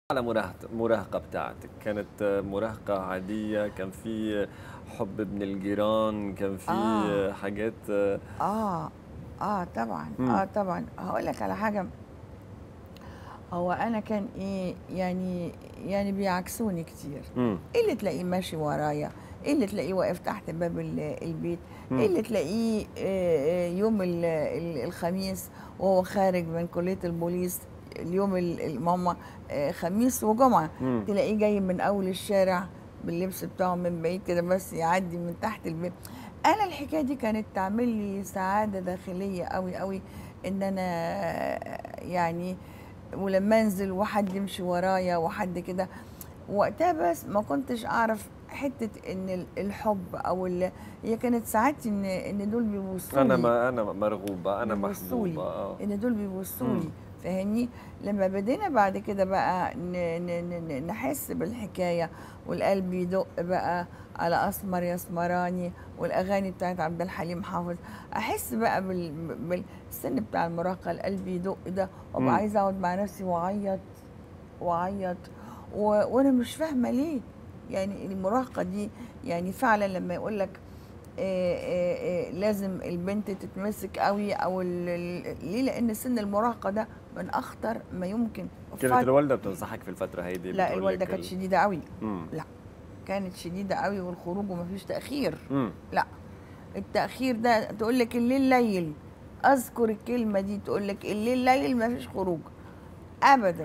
على مراهقة مراهقة بتاعتك كانت مراهقة عادية كان في حب ابن الجيران كان في آه. حاجات اه اه طبعا مم. اه طبعا هقول لك على حاجه هو انا كان ايه يعني يعني بيعكسوني كتير مم. ايه اللي تلاقيه ماشي ورايا ايه اللي تلاقيه واقف تحت باب ال- البيت مم. ايه اللي تلاقيه آه، آه، يوم ال- ال- الخميس وهو خارج من كليه البوليس اليوم ال- ال- ماما آه، خميس وجمعه مم. تلاقيه جاي من اول الشارع باللبس بتاعه من بعيد كده بس يعدي من تحت البيت انا الحكايه دي كانت تعمل لي سعاده داخليه قوي قوي ان انا يعني ولما انزل وحد يمشي ورايا وحد كده وقتها بس ما كنتش اعرف حته ان ال- الحب او ال... هي كانت ساعات ان ان دول بيبصوا انا لي ما انا مرغوبة انا بيبصوا لي. محبوبة اه ان دول بيبصوا مم. لي فاهمني لما بدينا بعد كده بقى ن... ن... ن... نحس بالحكايه والقلب يدق بقى على اسمر يا اسمراني والاغاني بتاعت عبد الحليم حافظ احس بقى بال... بالسن بتاع المراهقه القلب يدق ده مم. وابقى عايزه اقعد مع نفسي واعيط واعيط و... وانا مش فاهمه ليه يعني المراهقه دي يعني فعلا لما يقول لك آه، آه، آه، لازم البنت تتمسك قوي او ال- ال- ليه لان سن المراهقه ده من اخطر ما يمكن كانت فت- الوالدة بتنصحك في الفترة هيدي لا بتقول الوالده لك كانت ال- شديده قوي مم. كانت شديده قوي والخروج ومفيش تاخير مم. لا التاخير ده تقول لك الليل ليل اذكر الكلمه دي تقول لك الليل ليل مفيش خروج ابدا